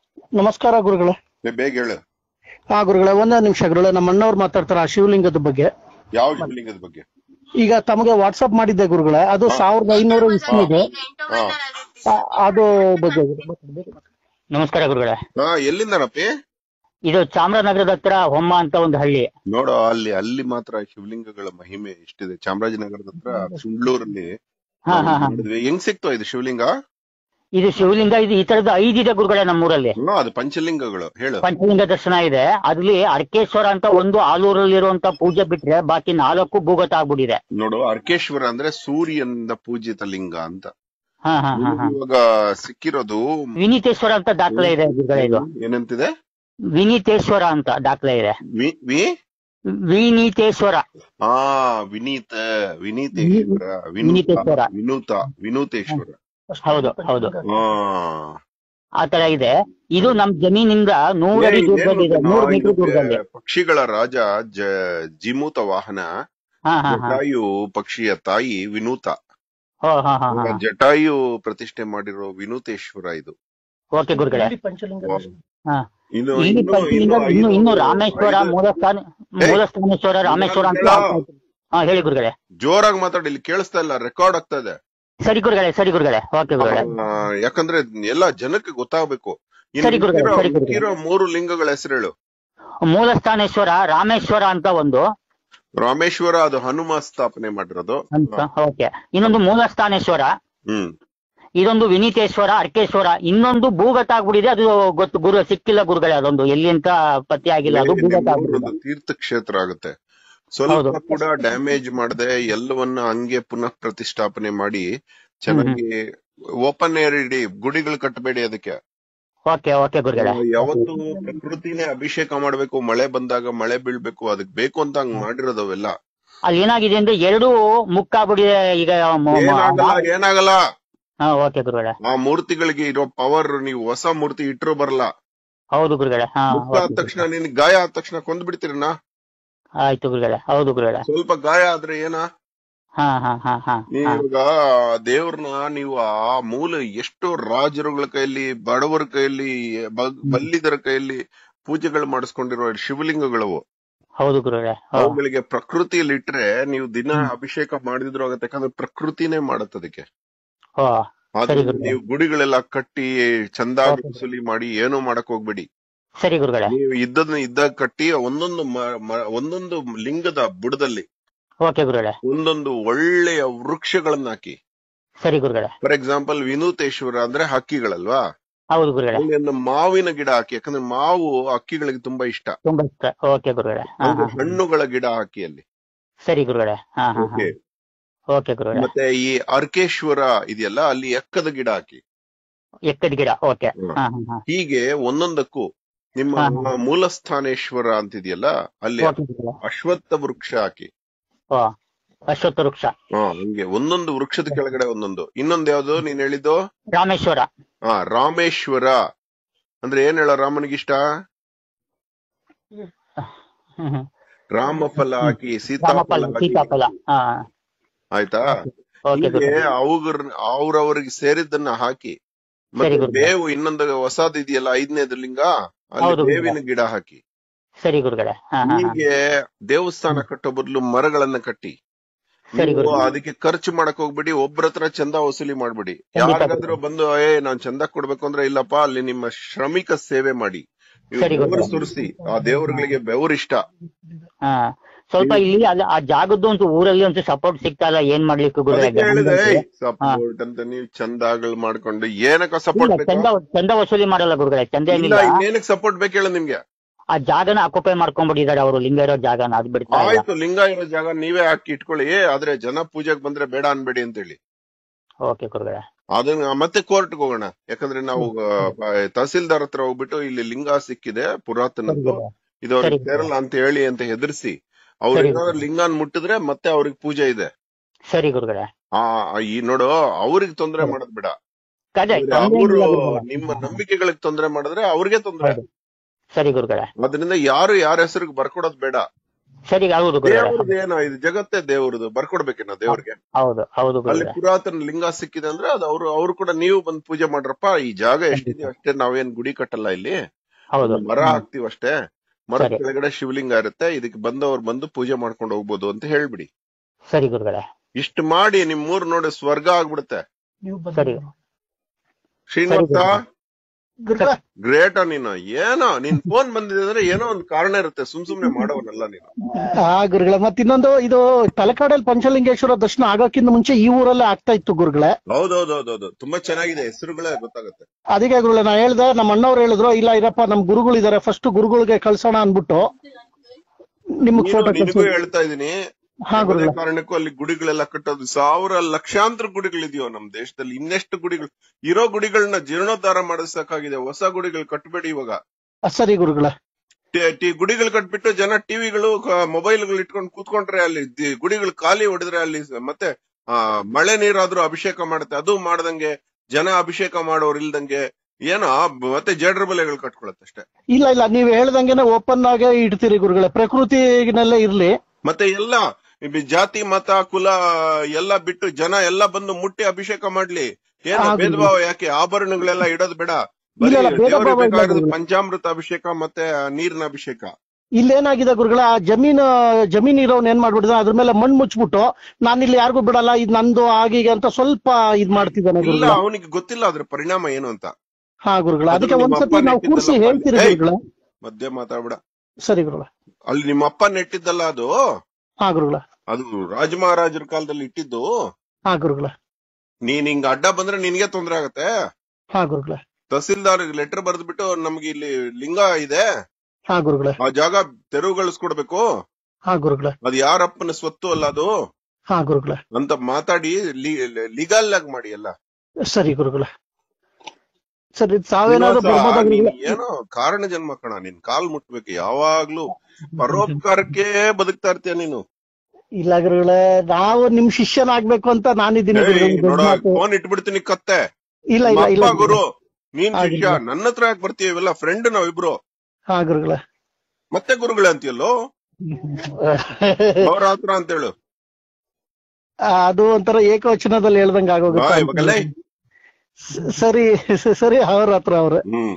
ನಮಸ್ಕಾರ ಗುರುಗಳೇ ಏ, ಬೇಗ ಹೇಳು ಹಾ ಗುರುಗಳೇ ಒಂದೇ ನಿಮಿಷ ಗುರುಗಳೇ ನಮ್ಮ ಅಣ್ಣವ್ರು ಮಾತಾಡ್ತಾರ ಆ ಶಿವಲಿಂಗದ ಬಗ್ಗೆ ಯಾವ ಶಿವಲಿಂಗದ ಬಗ್ಗೆ ಈಗ ತಮಗೆ ವಾಟ್ಸ್ಆಪ್ ಮಾಡಿದ್ದೆ ಗುರುಗಳೇ ಅದು ಸಾವಿರದ ಐನೂರು ಇಸ್ವಿ ಇದೆ ಹಾ ಆ- ಅದು ಬಗ್ಗೆ ನಮಸ್ಕಾರ ಗುರುಗಳೇ ಹಾ ಎಲ್ಲಿಂದನಪ್ಪಿ ಇದು ಚಾಮರಾಜನಗರದ ಹತ್ರ ಹೊಮ್ಮ ಅಂತ ಒಂದು ಹಳ್ಳಿ ನೋಡು ಅಲ್ಲಿ ಅಲ್ಲಿ ಮಾತ್ರ ಶಿವಲಿಂಗಗಳ ಮಹಿಮೆ ಎಷ್ಟಿದೆ ಚಾಮರಾಜನಗರದ ಹತ್ರ ಸುಂಡ್ಲೂರಲ್ಲಿ ಹಾ ಹಾ ಹಾ ನೋಡಿದ್ವಿ. ಹೆಂಗ್ ಸಿಕ್ತು ಇದು ಶಿವಲಿಂಗ ಇದು ಶಿವಲಿಂಗ ಇದು ಈ ತರದ ಐದಿದೆ ಗುರುಗಳೇ ನಮ್ಮೂರಲ್ಲಿ ಹಾ ಅದು ಪಂಚಲಿಂಗಗಳು ಹೇಳು ಪಂಚಲಿಂಗ ದರ್ಶನ ಇದೆ ಅದ್ರಲ್ಲಿ ಅರ್ಕೇಶ್ವರ ಅಂತ ಒಂದು ಆಲೂರಲ್ಲಿರುವಂತ ಪೂಜೆ ಬಿಟ್ರೆ ಬಾಕಿ ನಾಲ್ಕು ಭೂಗತ ಆಗ್ಬಿಟ್ಟಿದೆ ನೋಡು ಅರ್ಕೇಶ್ವರ ಅಂದ್ರೆ ಸೂರ್ಯನಿಂದ ಪೂಜಿತ ಲಿಂಗ ಅಂತ ಹಾ ಹಾ ಹಾ ಹಾ ಇವಾಗ ಸಿಕ್ಕಿರೋದು ವಿನೀತೇಶ್ವರ ಅಂತ ದಾಖಲೆ ಇದೆ ಗುರುಗಳೇ ಇದು ಏನಂತಿದೆ ವಿನೀತೇಶ್ವರ ಅಂತ ದಾಖಲೆ ಇದೆ ವಿ ವಿ ವಿನೀತೇಶ್ವರ ಆ ವಿನೀತ ವಿನೀತೇಶ್ವರ ವಿನೀತೇಶ್ವರ. ವಿನೂತ ವಿನೂತ ವಿನೂತೇಶ್ವರ ಹೌದು ಹೌದು ಹಾ ಆ ತರ ಇದೆ ಇದು ನಮ್ ಜಮೀನಿಂದ ನೂರಡಿ ಏ, ದೂರದಲ್ಲಿ ಇದೆ ಏನು ನೂರು ಗೊತ್ತಾ? ಮೀಟರ್ ಇದು ದೂರದಲ್ಲಿ ಪಕ್ಷಿಗಳ ರಾಜ ಜ ಜಿಮೂತ ವಾಹನ ಹಾ ಹಾ ಹಾ ಜಟಾಯು ಪಕ್ಷಿಯ ತಾಯಿ ವಿನೂತ ಹೋ ಹಾ ಹಾ ಹಾ ಜಟಾಯು ಪ್ರತಿಷ್ಠೆ ಮಾಡಿರೋ ವಿನೂತೇಶ್ವರ ಇದು ಓಕೆ ಗುರುಗಳೇ ಪಂಚಲಿಂಗ ಹಾ ಇನ್ನು ಇಲ್ಲಿ ಇನ್ನು- ಪಂಚಲಿಂಗ ಇನ್ನು ಇನ್ನು ಇನ್ನು ಐದು- ರಾಮೇಶ್ವರ ಐದು- ಮೂಲಸ್ಥಾನ ಏ, ಮೂಲಸ್ಥಾನೇಶ್ವರ ರಾಮೇಶ್ವರ ಅಂತ ಹೇಳ. ಹಾ ಹೇಳಿ ಗುರುಗಳೇ ಜೋರಾಗಿ ಮಾತಾಡಿ ಇಲ್ಲಿ ಕೇಳಿಸ್ತಾ ಇಲ್ಲ ರೆಕಾರ್ಡ್ ಆಗ್ತಾ ಇದೆ ಸರಿ ಗುರುಗಳೇ ಸರಿ ಗುರುಗಳೇ ಓಕೆ ಗುರುಗಳೇ ಆ, ಯಾಕಂದ್ರೆ ಎಲ್ಲ ಜನಕ್ಕೆ ಗೊತ್ತಾಗ್ಬೇಕು ಇನ್ನು ಸರಿ ಗುರುಗಳೇ, ಮಿಕ್ಕಿರೋ- ಸರಿ ಗುರುಗಳೇ. ಮಿಕ್ಕಿರೋ ಮೂರು ಲಿಂಗಗಳ ಹೆಸರೇಳು ಮೂಲಸ್ಥಾನೇಶ್ವರ ರಾಮೇಶ್ವರ ಅಂತ ಒಂದು ರಾಮೇಶ್ವರ ಅದು ಹನುಮ ಸ್ಥಾಪನೆ ಮಾಡಿರೋದು ಅಂತ ಓಕೆ ಇನ್ನೊಂದು ಮೂಲಸ್ಥಾನೇಶ್ವರ ಹ್ಮ್ ಇದೊಂದು ವಿನೀತೇಶ್ವರ ಅರ್ಕೇಶ್ವರ ಇನ್ನೊಂದು ಭೂಗತ ಆಗ್ಬಿಟ್ಟಿದೆ ಅದು ಗೊತ್ತು ಗುರು ಸಿಕ್ಕಿಲ್ಲ ಗುರುಗಳೇ ಅದೊಂದು ಎಲ್ಲಿ ಅಂತ ಪತ್ತೆ ಆಗಿಲ್ಲ ಅದು ಭೂಗತ ಆಗ್ಬಿಟ್ಟಿದೆ ನಿಮ್ಮೂರದ್ದು ತೀರ್ಥಕ್ಷೇತ್ರ ಆಗುತ್ತೆ ಸ್ವಲ್ಪ ಹೌದು. ಕೂಡ ಡ್ಯಾಮೇಜ್ ಮಾಡದೆ ಎಲ್ಲವನ್ನ ಹಂಗೆ ಪುನಃ ಪ್ರತಿಷ್ಠಾಪನೆ ಮಾಡಿ ಚೆನ್ನಾಗಿ ಓಪನ್ ಏರ್ ಇಡಿ ಗುಡಿಗಳು ಕಟ್ಟಬೇಡಿ ಅದಕ್ಕೆ ಓಕೆ ಓಕೆ ಗುರುಗಳೇ ಯಾವತ್ತು ಪ್ರಕೃತಿನೇ ಅಭಿಷೇಕ ಮಾಡ್ಬೇಕು ಮಳೆ ಬಂದಾಗ ಮಳೆ ಬೀಳ್ಬೇಕು ಅದಕ್ ಬೇಕು ಅಂತ ಹಂಗ್ ಮಾಡಿರೋದು ಅವೆಲ್ಲ ಅಲ್ಲಿ ಏನಾಗಿದೆ ಅಂದ್ರೆ ಎರಡು ಮುಕ್ಕಾಗ್ಬಿಟ್ಟಿದೆ ಈಗ ಮ- ಮ- ಏನಾಗಲ್ಲ ಏನಾಗಲ್ಲ ಹಾ ಓಕೆ ಗುರುಗಳೇ ಆ ಮೂರ್ತಿಗಳಿಗೆ ಇರೋ ಪವರ್ ನೀವು ಹೊಸ ಮೂರ್ತಿ ಇಟ್ರು ಬರಲ್ಲ ಹೌದು ಗುರುಗಳೇ ಹಾ ಮುಖ ಆದ ತಕ್ಷಣ ನಿನ್ ಗಾಯ ಆದ ತಕ್ಷಣ ಕೊಂದ್ ಬಿಡ್ತೀರಣ್ಣ ಆಯ್ತು ಗುರುಗಳೇ ಹೌದು ಗುರುಗಳೇ ಸ್ವಲ್ಪ ಗಾಯ ಆದ್ರೆ ಏನ ಹಾ ಹಾ ಹಾ ಹಾ ಹಾ ನೀವಾಗ ದೇವ್ರನ್ನ ನೀವು ಆ ಮೂಲ ಎಷ್ಟೋ ರಾಜರುಗಳ ಕೈಯಲ್ಲಿ ಬಡವರ ಕೈಯಲ್ಲಿ ಬ- ಬಲ್ಲಿದರ ಕೈಯಲ್ಲಿ ಪೂಜೆಗಳು ಮಾಡಿಸ್ಕೊಂಡಿರೋ ಶಿವಲಿಂಗಗಳವು ಹೌದು ಗುರುಗಳೇ ಹಾ. ಅವುಗಳಿಗೆ ಪ್ರಕೃತಿಯಲ್ಲಿ ಇಟ್ರೆ ನೀವು ದಿನ ಅಭಿಷೇಕ ಮಾಡಿದ್ರು ಆಗತ್ತೆ ಯಾಕಂದ್ರೆ ಪ್ರಕೃತಿನೇ ಮಾಡತ್ತೆ ಅದಕ್ಕೆ ಹೋ ಆದ್ರೆ ಸರಿ ಗುರುಗಳೇ. ನೀವು ಗುಡಿಗಳೆಲ್ಲ ಕಟ್ಟಿ ಚಂದಾಗಿ ಹೌದು. ವಸೂಲಿ ಮಾಡಿ ಏನೂ ಮಾಡಕ್ ಹೋಗ್ಬೇಡಿ ಸರಿ ಗುರುಗಳೇ ನೀವು ಇದ್ದದನ್ನ ಇದ್ದಾಗ ಕಟ್ಟಿ ಒಂದೊಂದು ಮ- ಮ- ಒಂದೊಂದು ಲಿಂಗದ ಬುಡದಲ್ಲಿ ಓಕೆ ಗುರುಗಳೇ ಒಂದೊಂದು ಒಳ್ಳೆಯ ವೃಕ್ಷಗಳನ್ನ ಹಾಕಿ ಸರಿ ಗುರುಗಳೇ ಫಾರ್ ಎಕ್ಸಾಂಪಲ್ ವಿನೂತೇಶ್ವರ ಅಂದ್ರೆ ಹಕ್ಕಿಗಳಲ್ವಾ ಹೌದು ಗುರುಗಳೇ ಅಲ್ಲಿ ಒಂದು ಮಾವಿನ ಗಿಡ ಹಾಕಿ ಯಾಕಂದ್ರೆ ಮಾವು ಹಕ್ಕಿಗಳಿಗೆ ತುಂಬಾ ಇಷ್ಟ ತುಂಬಾ ಇಷ್ಟ ಓಕೆ ಗುರುಗಳೇ ಹಾ ಒಂದು ಹಾ ಹಣ್ಣುಗಳ ಗಿಡ ಹಾಕಿ ಅಲ್ಲಿ ಸರಿ ಗುರುಗಳೇ ಹಾ ಹಾ ಹಾ ಓಕೆ ಓಕೆ ಗುರುಗಳೇ ಮತ್ತೆ ಈ ಅರ್ಕೇಶ್ವರ ಇದೆಯಲ್ಲ ಅಲ್ಲಿ ಎಕ್ಕದ ಗಿಡ ಹಾಕಿ ಎಕ್ಕದ ಗಿಡ ಓಕೆ ಹ್ಮ್. ಹಾ ಹಾ ಹಾ ಹೀಗೆ ಒಂದೊಂದಕ್ಕೂ ನಿಮ್ಮ ಹಾ, ಮೂಲಸ್ಥಾನೇಶ್ವರ ಅಂತಿದೆಯಲ್ಲ ಅಲ್ಲಿ ಓಕೆ ಗುರುಗಳೇ ಅಶ್ವತ್ಥ ವೃಕ್ಷ ಹಾಕಿ ಓ ಅಶ್ವತ್ಥ ವೃಕ್ಷ ಹಾ ಹಂಗೆ ಒಂದೊಂದು ವೃಕ್ಷದ ಕೆಳಗಡೆ ಒಂದೊಂದು ಇನ್ನೊಂದು ಯಾವ್ದು ನೀನ್ ಹೇಳಿದ್ದು ರಾಮೇಶ್ವರ ಹಾ ರಾಮೇಶ್ವರ ಅಂದ್ರೆ ಏನ್ ಹೇಳೋ ರಾಮನಿಗಿಷ್ಟ ಹ್ಮ್ ಹ್ಮ್. ರಾಮಫಲ ಹಾಕಿ ಸೀತಾಫಲ ರಾಮಫಲ ಹಾಕಿ ಸೀತಾಫಲ ಹಾ ಆಯ್ತಾ ಓಕೆ ಹೀಗೆ ಗುರುಗಳೇ ಅವ್ರ ಅವ್ರವ್ರಿಗೆ ಸೇರಿದ್ದನ್ನ ಹಾಕಿ ಮತ್ತೆ ಸರಿ ಗುರುಗಳೇ. ಬೇವು ಇನ್ನೊಂದು ಹೊಸದ್ ಇದೆಯಲ್ಲ ಐದನೇದು ಲಿಂಗ ಅಲ್ಲಿ ಹೌದು ಗುರುಗಳೇ. ಬೇವಿನ ಗಿಡ ಹಾಕಿ ಸರಿ ಗುರುಗಳೇ ಹಾ ಹಾ ಹಾ ಹೀಗೆ ದೇವಸ್ಥಾನ ಕಟ್ಟೋ ಬದಲು ಮರಗಳನ್ನ ಕಟ್ಟಿ ಸರಿ ನೀವು ಗುರುಗಳೇ. ಅದಕ್ಕೆ ಖರ್ಚು ಮಾಡಕ್ ಹೋಗ್ಬಿಡಿ ಒಬ್ರ ಹತ್ರ ಚಂದ ವಸೂಲಿ ಮಾಡ್ಬಿಡಿ ಖಂಡಿತ ಯಾರಿಗಾದ್ರೂ ಬಂದು ಏ ನಾನ್ ಚಂದ ಕೊಡ್ಬೇಕು ಅಂದ್ರೆ ಇಲ್ಲಪ್ಪ ಅಲ್ಲಿ ನಿಮ್ಮ ಶ್ರಮಿಕ ಸೇವೆ ಮಾಡಿ ನೀವು ಸರಿ ಬೆವರು ಗುರುಗಳೇ. ಸುರಿಸಿ ಆ ದೇವರುಗಳಿಗೆ ಬೆವರು ಇಷ್ಟ ಹಾ ಸ್ವಲ್ಪ ಇಲ್ಲಿ ಅಲ್ಲಿ ಆ ಜಾಗದ್ದು ಒಂದು ಊರಲ್ಲಿ ಒಂದು ಸಪೋರ್ಟ್ ಸಿಗ್ತಾ ಇಲ್ಲ ಏನ್ ಮಾಡ್ಲಿಕ್ಕೆ ಗುರುಗಳೇ ಅದಕ್ಕೆ ಹೇಳಿದೆ ಇಲ್ಲ, ಸಪೋರ್ಟ್ ಅಂತ ನೀವು ಚಂದಾಗಳು ಮಾಡ್ಕೊಂಡು ಏನಕ್ಕ ಸಪೋರ್ಟ್ ಬೇಕು ಚಂದ ಚಂದ ವಸೂಲಿ ಮಾಡಲ್ಲ ಗುರುಗಳೇ ಚಂದ ಇಲ್ಲ ಏನಿಲ್ಲ ಇನ್ನೇನಕ್ ಸಪೋರ್ಟ್ ಬೇಕು ಹೇಳು ನಿಮ್ಗೆ ಆ ಜಾಗನ ಆಕ್ಯುಪೈ ಮಾಡ್ಕೊಂಡ್ಬಿಟ್ಟಿದ್ದಾರೆ ಅವರು ಲಿಂಗ ಇರೋ ಜಾಗನ ಅದ್ ಬಿಡ್ತಾ ಇಲ್ಲ ಆಯ್ತು ಲಿಂಗ ಇರೋ ಜಾಗ ನೀವೇ ಹಾಕಿ ಇಟ್ಕೊಳ್ಳಿ ಆದ್ರೆ ಜನ ಪೂಜೆಗೆ ಬಂದ್ರೆ ಬೇಡ ಅನ್ಬೇಡಿ ಅಂತ ಹೇಳಿ ಓಕೆ ಗುರುಗಳೇ ಅದನ್ನ ಮತ್ತೆ ಕೋರ್ಟ್ ಹೋಗೋಣ ಯಾಕಂದ್ರೆ ನಾವು ಆ, ತಹಸೀಲ್ದಾರ್ ಹತ್ರ ಹೋಗ್ಬಿಟ್ಟು ಇಲ್ಲಿ ಲಿಂಗ ಸಿಕ್ಕಿದೆ ಸರಿ ಪುರಾತನದ್ದು ಗುರುಗಳೇ. ಇದು ಅವ್ರಿಗೆ ಸರಿ. ಸೇರಲ್ಲ ಅಂತ ಹೇಳಿ ಅಂತ ಹೆದರ್ಸಿ ಅವ್ರ ಸರಿ. ಏನಾದ್ರು ಲಿಂಗನ್ ಮುಟ್ಟಿದ್ರೆ ಮತ್ತೆ ಅವ್ರಿಗೆ ಪೂಜೆ ಇದೆ ಸರಿ ಗುರುಗಳೇ ಆ ಈ ನೋಡು ಅವ್ರಿಗೆ ತೊಂದ್ರೆ ಮಾಡೋದ್ ಬೇಡ ಕಡೆ ಅವರು ನಿಮ್ಮ ನಂಬಿಕೆಗಳಿಗೆ ತೊಂದ್ರೆ ಮಾಡಿದ್ರೆ ಅವ್ರಿಗೆ ತೊಂದ್ರೆ ಹೌದು. ಸರಿ ಗುರುಗಳೇ ಅದರಿಂದ ಯಾರು ಯಾರ ಹೆಸರಿಗೆ ಬರ್ಕೊಡೋದ್ ಬೇಡ ಸರಿ ಹೌದು ಗುರುಗಳೇ ದೇವ್ರದ್ದು ಏನೋ ಇದು ಜಗತ್ತೇ ದೇವ್ರದ್ದು ಬರ್ಕೊಡ್ಬೇಕೇನೋ ದೇವ್ರಿಗೆ ಹೌದು ಹೌದು ಅಲ್ಲಿ ಗುರುಗಳೇ ಪುರಾತನ ಲಿಂಗ ಸಿಕ್ಕಿದೆ ಅಂದ್ರೆ ಅದು ಅವ್ರು ಅವ್ರು ಕೂಡ ನೀವು ಬಂದು ಪೂಜೆ ಮಾಡ್ರಪ್ಪ ಈ ಜಾಗ ಎಷ್ಟಿದೆ ಅಷ್ಟೇ ನಾವೇನ್ ಗುಡಿ ಕಟ್ಟಲ್ಲ ಇಲ್ಲಿ ಹೌದು ಒಂದು ಮರ ಹಾಕ್ತಿವ್ ಅಷ್ಟೇ ಮರದ ಸರಿ. ಕೆಳಗಡೆ ಶಿವಲಿಂಗ ಇರುತ್ತೆ ಇದಕ್ಕೆ ಬಂದವ್ರು ಬಂದು ಪೂಜೆ ಮಾಡ್ಕೊಂಡು ಹೋಗ್ಬೋದು ಅಂತ ಹೇಳ್ಬಿಡಿ ಸರಿ ಗುರುಗಳೇ ಇಷ್ಟು ಮಾಡಿ ನಿಮ್ ಊರ್ ನೋಡಿ ಸ್ವರ್ಗ ಆಗ್ಬಿಡುತ್ತೆ ಸರಿ ಶ್ರೀನಿವಾಸ ಸರಿ. ಗುರುಗಳೇ ಗ್ರೇಟ ನೀನು ಏನೋ ನಿನ್ ಫೋನ್ ಬಂದಿದೆ ಅಂದ್ರೆ ಏನೋ ಒಂದು ಕಾರಣ ಇರುತ್ತೆ ಸುಮ್ ಸುಮ್ನೆ ಮಾಡೋವನಲ್ಲ ನೀನು ಆ ಗುರುಗಳೇ ಮತ್ ಇನ್ನೊಂದು ಇದು ತಲಕಾಡಲ್ಲಿ ಪಂಚಲಿಂಗೇಶ್ವರ ದರ್ಶನ ಆಗೋಕ್ಕಿಂತ ಮುಂಚೆ ಈ ಊರಲ್ಲೇ ಆಗ್ತಾ ಇತ್ತು ಗುರುಗಳೇ ಹೌದೌದೌದೌದು ತುಂಬಾ ಚೆನ್ನಾಗಿದೆ ಹೆಸರುಗಳೇ ಗೊತ್ತಾಗುತ್ತೆ ಅದಕ್ಕೆ ಗುರುಗಳೇ ನಾ ಹೇಳ್ದೆ ನಮ್ಮ ಅಣ್ಣವ್ರು ಹೇಳಿದ್ರು ಇಲ್ಲ ಇರಪ್ಪ ನಮ್ ಗುರುಗಳಿದ್ದಾರೆ ಫಸ್ಟ್ ಗುರುಗಳಿಗೆ ಕಳ್ಸೋಣ ಅನ್ಬಿಟ್ಟು ನಿಮ್ಗ್ ನೀನು- ಫೋಟೋ ನಿನಗೂ ಹೇಳ್ತಾ ಇದೀನಿ ಹಾ ಯಾವುದೇ ಗುರುಗಳೇ ಕಾರಣಕ್ಕೂ ಅಲ್ಲಿ ಗುಡಿಗಳೆಲ್ಲ ಕಟ್ಟೋದು ಸಾವಿರ ಲಕ್ಷಾಂತರ ಗುಡಿಗಳಿದೆಯೋ ನಮ್ ದೇಶದಲ್ಲಿ ಇನ್ನೆಷ್ಟು ಗುಡಿಗಳು ಇರೋ ಗುಡಿಗಳನ್ನ ಜೀರ್ಣೋದ್ಧಾರ ಮಾಡಿಸಕ್ಕಾಗಿದೆ ಹೊಸ ಗುಡಿಗಳು ಕಟ್ಟಬೇಡಿ ಇವಾಗ ಆ, ಸರಿ ಗುರುಗಳೇ ಟಿ- ಟಿ- ಗುಡಿಗಳು ಕಟ್ಬಿಟ್ಟು ಜನ ಟಿವಿಗಳು ಮೊಬೈಲ್ಗಳು ಇಟ್ಕೊಂಡು ಕೂತ್ಕೊಂಡ್ರೆ ಅಲ್ಲಿ ದಿ- ಗುಡಿಗಳು ಖಾಲಿ ಹೊಡೆದ್ರೆ ಅಲ್ಲಿ ಸ- ಮತ್ತೆ ಆ ಮಳೆ ನೀರಾದ್ರೂ ಅಭಿಷೇಕ ಮಾಡುತ್ತೆ ಅದು ಮಾಡ್ದಂಗೆ ಜನ ಅಭಿಷೇಕ ಮಾಡೋರು ಇಲ್ದಂಗೆ ಏನೋ ಬ- ಮತ್ತೆ ಜಡ್ರ ಬಲೆಗಳು ಕಟ್ಕೊಳತ್ತೆ ಅಷ್ಟೇ ಇಲ್ಲ ಇಲ್ಲ ನೀವ್ ಹೇಳ್ದಂಗೆನೆ ಓಪನ್ ಆಗೇ ಇಡ್ತೀರಿ ಗುರುಗಳೇ ಪ್ರಕೃತಿನಲ್ಲೇ ಇರ್ಲಿ ಮತ್ತೆ ಎಲ್ಲ ಈ ಬಿ- ಜಾತಿ ಮತ ಕುಲ ಎಲ್ಲ ಬಿಟ್ಟು ಜನ ಎಲ್ಲ ಬಂದು ಮುಟ್ಟಿ ಅಭಿಷೇಕ ಮಾಡ್ಲಿ ಏನು ಹೌದು. ಭೇದ ಭಾವ ಯಾಕೆ ಆಭರಣಗಳೆಲ್ಲ ಇಡೋದು ಬೇಡ ಬರೀ ಇಲ್ಲ, ಇಲ್ಲ, ಭೇದ ದೇವ್ರಿಗೆ ಭಾವ ಇಲ್ಲ ಬೇಕಾಗಿರೋದು ಗುರುಗಳೇ. ಪಂಚಾಮೃತ ಅಭಿಷೇಕ ಮತ್ತೆ ಆ ನೀರಿನ ಅಭಿಷೇಕ ಇಲ್ಲೇನಾಗಿದೆ ಗುರುಗಳ ಆ ಜಮೀನು ಜಮೀನ್ ಇರೋನ್ ಏನ್ ಮಾಡ್ಬಿಟ್ಟಿದ ಅದ್ರ ಮೇಲೆ ಮಣ್ಣು ಮುಚ್ಬಿಟ್ಟು ನಾನು ಇಲ್ಲಿ ಯಾರಿಗೂ ಬಿಡಲ್ಲ ಇದು ನಂದು ಆಗೀಗೆ ಅಂತ ಸ್ವಲ್ಪ ಇದ್ ಮಾಡ್ತಿದ್ದಾನೆ ಇಲ್ಲ ಗುರುಗಳ ಅವನಿಗೆ ಗೊತ್ತಿಲ್ಲ ಅದ್ರ ಪರಿಣಾಮ ಏನು ಅಂತ ಹಾ ಗುರುಗಳ ಅದು ಅದಕ್ಕೆ ನಿಮ್ಮ ಒಂದ್ಸತಿ ಅಪ್ಪ ನಾವು ಕೂರ್ಸಿ ನೆಟ್ಟಿದ್ದಲ್ಲ ಹೇಳ್ತೀರಿ ಏಯ್! ಗುರುಗಳ ಮಧ್ಯ ಮಾತಾಡ್ಬಿಡ ಸರಿ ಗುರುಗಳ ಅಲ್ಲಿ ನಿಮ್ಮ ಅಪ್ಪ ನೆಟ್ಟಿದ್ದಲ್ಲ ಅದು ಹಾ ಗುರುಗಳ ಅದು ರಾಜ ಮಹಾರಾಜರ ಕಾಲದಲ್ಲಿ ಇಟ್ಟಿದ್ದು ಹಾ ಗುರುಗಳ ನೀನ್ ಹಿಂಗ್ ಅಡ್ಡ ಬಂದ್ರೆ ನಿನ್ಗೆ ತೊಂದ್ರೆ ಆಗತ್ತೆ ಹಾ ಗುರುಗಳ ತಹಸೀಲ್ದಾರ್ ಲೆಟರ್ ಬರೆದ್ಬಿಟ್ಟು ನಮ್ಗೆ ಇಲ್ಲಿ ಲಿಂಗ ಇದೆ ಹಾ ಗುರುಗಳ ಆ ಜಾಗ ತೆರವುಗೊಳಿಸ್ಕೊಡ್ಬೇಕು ಹಾ ಗುರುಗಳ ಅದು ಯಾರಪ್ಪನ ಸ್ವತ್ತು ಅಲ್ಲ ಅದು ಹಾ ಗುರುಗಳ ಅಂತ ಮಾತಾಡಿ ಲೀಗಲ್ ಆಗಿ ಮಾಡಿ ಎಲ್ಲ ಸರಿ ಗುರುಗಳ ಸರಿ ತಾವೇನಾದ್ರು ಶ್ರೀನಿವಾಸ, ಬರ್ಬೋದಾ ನೀನ್ ಗುರುಗಳ ಏನೋ ಕಾರಣ ಜನ್ಮ ಕಣ ನಿನ್ ಕಾಲ್ ಮುಟ್ಬೇಕು ಯಾವಾಗ್ಲೂ ಪರೋಪಕಾರಕ್ಕೆ ಬದುಕ್ತಾ ಇರ್ತೀಯ ನೀನು ಇಲ್ಲ ಗುರುಗಳೇ ನಾವು ನಿಮ್ ಶಿಷ್ಯನಾಗ್ಬೇಕು ಅಂತ ನಾನಿದ್ದೀನಿ ಏಯ್, ಗುರುಗಳೇ, ದೊಡ್ಡ ನೋಡ ಮಾತು. ಫೋನ್ ಇಟ್ಬಿಡ್ತೀನಿ ಕತ್ತೆ ಇಲ್ಲ ನಿಮ್ಮ ಇಲ್ಲ ಇಲ್ಲ ಅಪ್ಪ ಗುರು ನೀನ್ ಆಗಿಲ್ಲ. ಶಿಷ್ಯ ನನ್ನ ಹತ್ರ ಯಾಕೆ ಬರ್ತೀಯ ಇವೆಲ್ಲ ಫ್ರೆಂಡ್ ನಾವಿಬ್ರು ಹಾ ಗುರುಗಳ ಮತ್ತೆ ಗುರುಗಳೇ ಅಂತೀಯಲ್ಲೋ ಅವ್ರ ಹತ್ರ ಅಂತೇಳು ಅದು ಒಂಥರ ಏಕವಚನದಲ್ಲಿ ಹೇಳ್ದಂಗ ಆಗೋಗುತ್ತೆ ಬಾ, ಇವಾಗೆಲ್ಲ ಸ- ಸರಿ ಸ- ಸರಿ ಅವ್ರ ಹತ್ರ ಅವ್ರ ಹ್ಮ್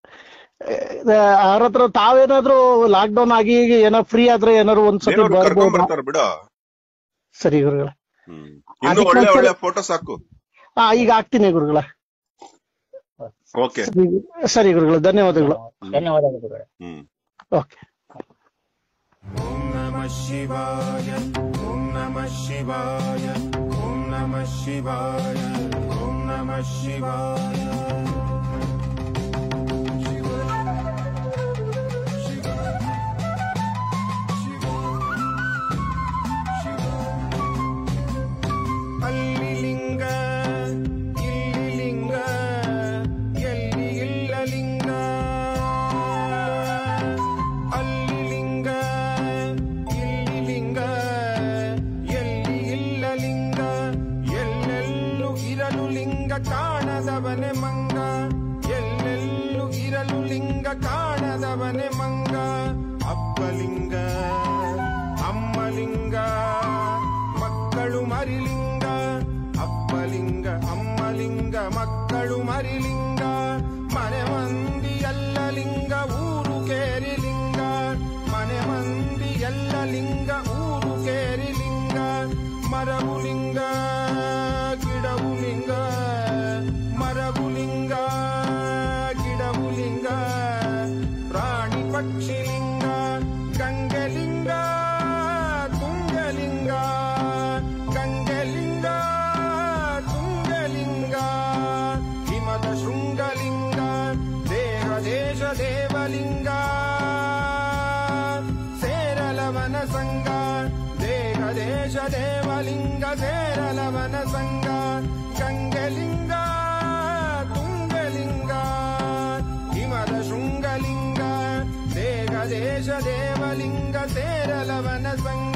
ಅವ್ರ ಹತ್ರ ತಾವೇನಾದ್ರೂ ಲಾಕ್ ಡೌನ್ ಆಗಿ ಏನೋ ಫ್ರೀ ಆದ್ರೆ ಏನಾದ್ರು ಒಂದ್ಸತಿ ದೇವ್ರು ಕರ್ಕೊಂಡ್ ಬರ್ಬೋದಾ ಬರ್ತಾರ ಬಿಡ ಸರಿ ಗುರುಗಳ ಹ್ಮ್ ಇನ್ನು ಅದಕ್ಕೆ ಒಳ್ಳೆ ಒಂದ್ಸಲ- ಒಳ್ಳೆ ಫೋಟೋಸ್ ಹಾಕು ಹಾ ಈಗ ಆಗ್ತೀನಿ ಗುರುಗಳ ಓಕೆ ಸರಿ- ಸರಿ ಗುರುಗಳ ಧನ್ಯವಾದಗಳು ಧನ್ಯವಾದಗಳು ಗುರುಗಳೇ ಹ್ಮ್ ಓಕೆ ॐ नमः शिवाय ॐ नमः शिवाय ॐ नमः शिवाय ॐ नमः शिवाय ಅಲ್ಲಿ ಲಿಂಗ ಇಲ್ಲಿ ಲಿಂಗ ಎಲ್ಲಿ ಇಲ್ಲ ಲಿಂಗ ಅಲ್ಲಿ ಲಿಂಗ ಇಲ್ಲಿ ಲಿಂಗ ಎಲ್ಲಿ ಇಲ್ಲ ಲಿಂಗ ಎಲ್ಲೆಲ್ಲೂ ಇರಲು ಲಿಂಗ ಕಾಣದವನೆ ಮಂಗ ಎಲ್ಲೆಲ್ಲೂ ಇರಲು ಲಿಂಗ ಕಾಣದವನೆ ಮಂಗ ಅಪ್ಪಲಿಂಗ ಅಮ್ಮಲಿಂಗ ಮಕ್ಕಳು ಮರಿಲಿಂಗ ಅಪ್ಪಲಿಂಗ ಅಮ್ಮಲಿಂಗ ಮಕ್ಕಳು ಮರಿಲಿಂಗ ಮನೆ ಮಂದಿ ಎಲ್ಲ ಲಿಂಗ ಊರು ಕೇರಿ ಲಿಂಗ ಮನೆ ಮಂದಿ ಎಲ್ಲ ಲಿಂಗ ಊರು ಕೇರಿ ಲಿಂಗ ಮರವು ಲಿಂಗ ಗಿಡವು ಲಿಂಗ ಮರವು ಲಿಂಗ ಗಿಡವು ಲಿಂಗ ಪ್ರಾಣಿ ಪಕ್ಷಿ ಲಿಂಗ ಗಂಗೆಲಿಂಗ ತುಂಗಲಿಂಗ ಗಂಗೆಲಿಂಗ ತುಂಗಲಿಂಗ ಹಿಮದ ಶೃಂಗಲಿಂಗ ದೇಹ ದೇಶ ದೇವಲಿಂಗ ಸೇರಲವನ ಸಂಗ ದೇಹ ದೇಶ ದೇವಲಿಂಗ ಸೇರಲವನ ಸಂಗ ಗಂಗೆಲಿಂಗ ತುಂಗಲಿಂಗ ಹಿಮದ ಶೃಂಗಲಿಂಗ ದೇಹ ದೇಶ ದೇವಲಿಂಗ ಸೇರಲವನ ಸಂಗ